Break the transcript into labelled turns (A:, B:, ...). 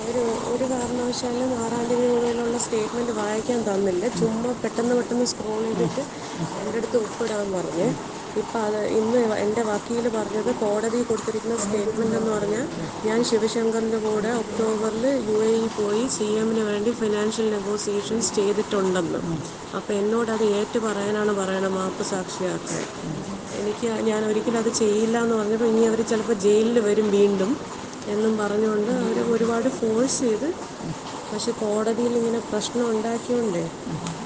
A: അവർ ഒരു കാരണവശാലും ആറാം തീയതി മുതലുള്ള സ്റ്റേറ്റ്മെൻറ്റ് വായിക്കാൻ തന്നില്ല ചുമ്മാ പെട്ടെന്ന് പെട്ടെന്ന് സ്ക്രോൾ ചെയ്തിട്ട് എൻ്റെ അടുത്ത് ഒപ്പിടാൻ പറഞ്ഞ് ഇപ്പം അത് ഇന്ന് എൻ്റെ വക്കീൽ പറഞ്ഞത് കോടതി കൊടുത്തിരിക്കുന്ന സ്റ്റേറ്റ്മെൻറ്റ് എന്ന് പറഞ്ഞാൽ ഞാൻ ശിവശങ്കറിൻ്റെ കൂടെ ഒക്ടോബറിൽ യു എ ഇ പോയി സി എമ്മിന് വേണ്ടി ഫിനാൻഷ്യൽ നെഗോസിയേഷൻസ് ചെയ്തിട്ടുണ്ടെന്ന് അപ്പോൾ എന്നോട് അത് ഏറ്റു പറയാനാണ് പറയണത് മാപ്പ് സാക്ഷിയാക്കാൻ എനിക്ക് ഞാൻ ഒരിക്കലും അത് ചെയ്യില്ല എന്ന് പറഞ്ഞപ്പോൾ ഇനി അവർ ചിലപ്പോൾ ജയിലിൽ വരും വീണ്ടും എന്നും പറഞ്ഞുകൊണ്ട് അവർ ഒരുപാട് ഫോഴ്സ് ചെയ്ത് പക്ഷെ കോടതിയിൽ ഇങ്ങനെ പ്രശ്നം ഉണ്ടാക്കിയോണ്ടേ